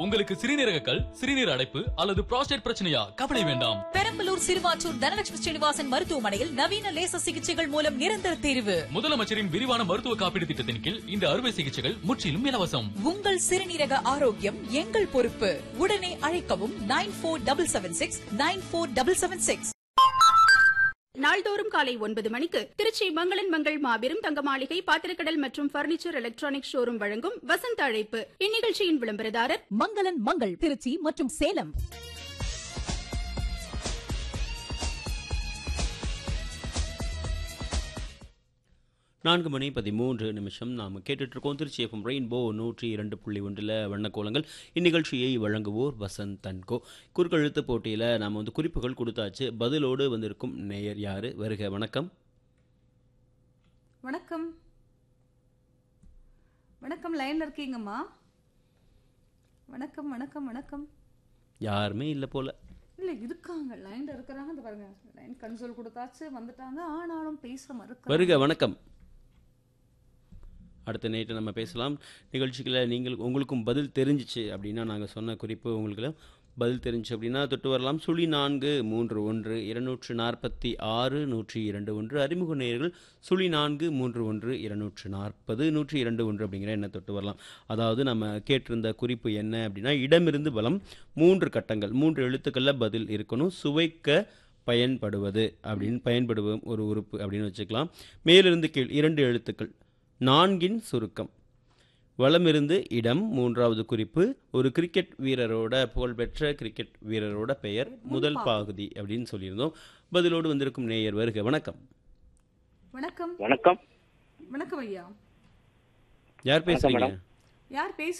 உங்களுக்கு சிறுநீரக கல் சிறுநீர் அடைப்பு அல்லது புரோஸ்டேட் பிரச்சனையா கவலை வேண்டாம் பெரம்பலூர் சிறுவாச்சூர் தனலட்சுமி ஸ்ரீனிவாசன் மருத்துவமனையில் நவீன லேசர் சிகிச்சைகள் மூலம் நிரந்தர தீர்வு முதலமைச்சரின் விரிவான மருத்துவ காப்பீடு திட்டத்தின் கீழ் இந்த அறுவை சிகிச்சைகள் முற்றிலும் இலவசம் உங்கள் சிறுநீரக ஆரோக்கியம் எங்கள் பொறுப்பு உடனே அழைக்கவும் nine four double seven six nine four double seven six நாள்தோறும் காலை ஒன்பது மணிக்கு திருச்சி மங்களன் மங்கள் மாபெரும் தங்க மாளிகை பாத்திரக்கடல் மற்றும் பர்னிச்சர் எலக்ட்ரானிக் ஷோரூம் வழங்கும் வசந்த அழைப்பு இந்நிகழ்ச்சியின் விளம்பரதாரர் மங்களன் மங்கள் திருச்சி மற்றும் சேலம் நான்கு மணி பதிமூன்று நிமிஷம் நாம் கேட்டுட்ருக்கோம் திருச்சி எஃப்எம் ரெயின்போ நூற்றி இரண்டு புள்ளி ஒன்றில் வண்ணக்கோலங்கள் இந்நிகழ்ச்சியை வழங்குவோர் வசந்த் தன்கோ குறுக்கெழுத்து போட்டியில் நாம் வந்து குறிப்புகள் கொடுத்தாச்சு பதிலோடு வந்திருக்கும் நேயர் யார் வருக வணக்கம் வணக்கம் வணக்கம் லைன்ல இருக்கீங்கம்மா வணக்கம் வணக்கம் வணக்கம் யாருமே இல்லை போல இல்ல இருக்காங்க லைன்ல இருக்கிறாங்க இந்த பாருங்க லைன் கன்சோல் கொடுத்தாச்சு வந்துட்டாங்க ஆனாலும் பேச மறுக்க வருக வணக்கம் அடுத்த நேற்று நம்ம பேசலாம் நிகழ்ச்சிகளை நீங்கள் உங்களுக்கும் பதில் தெரிஞ்சிச்சு அப்படின்னா நாங்கள் சொன்ன குறிப்பு உங்களுக்கு பதில் தெரிஞ்சு அப்படின்னா தொட்டு வரலாம் சுழி நான்கு மூன்று ஒன்று இருநூற்று நாற்பத்தி ஆறு நூற்றி இரண்டு ஒன்று அறிமுக நேயர்கள் சுழி நான்கு மூன்று ஒன்று இருநூற்று நாற்பது நூற்றி இரண்டு ஒன்று அப்படிங்கிற எண்ணை தொட்டு வரலாம் அதாவது நம்ம கேட்டிருந்த குறிப்பு என்ன அப்படின்னா இடமிருந்து பலம் மூன்று கட்டங்கள் மூன்று எழுத்துக்களில் பதில் இருக்கணும் சுவைக்க பயன்படுவது அப்படின்னு பயன்படுவ ஒரு உறுப்பு அப்படின்னு வச்சுக்கலாம் மேலிருந்து கீழ் இரண்டு எழுத்துக்கள் நான்கின் சுருக்கம் வலமிருந்து இடம் மூன்றாவது குறிப்பு ஒரு கிரிக்கெட் வீரரோட புகழ்பெற்ற கிரிக்கெட் வீரரோட பெயர் முதல் பகுதி அப்படின்னு சொல்லியிருந்தோம் பதிலோடு வந்திருக்கும் நேயர் வருக வணக்கம் வணக்கம் வணக்கம் வணக்கம் ஐயா யார் பேசுறீங்க மேடம். யார் பேச